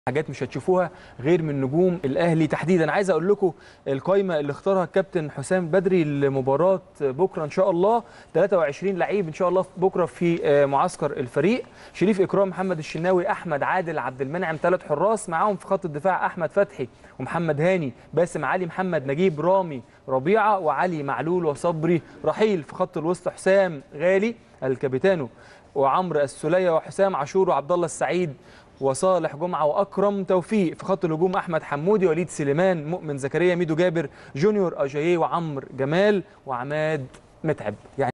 حاجات مش هتشوفوها غير من نجوم الاهلي تحديدا عايز اقول لكم القائمه اللي اختارها الكابتن حسام بدري لمباراه بكره ان شاء الله 23 لعيب ان شاء الله بكره في معسكر الفريق شريف اكرام محمد الشناوي احمد عادل عبد المنعم ثلاث حراس معاهم في خط الدفاع احمد فتحي ومحمد هاني باسم علي محمد نجيب رامي ربيعه وعلي معلول وصبري رحيل في خط الوسط حسام غالي الكابيتانو وعمرو السوليه وحسام عاشور وعبد الله السعيد وصالح جمعه واكرم توفيق في خط الهجوم احمد حمودي وليد سليمان مؤمن زكريا ميدو جابر جونيور اجاييه وعمرو جمال وعماد متعب يعني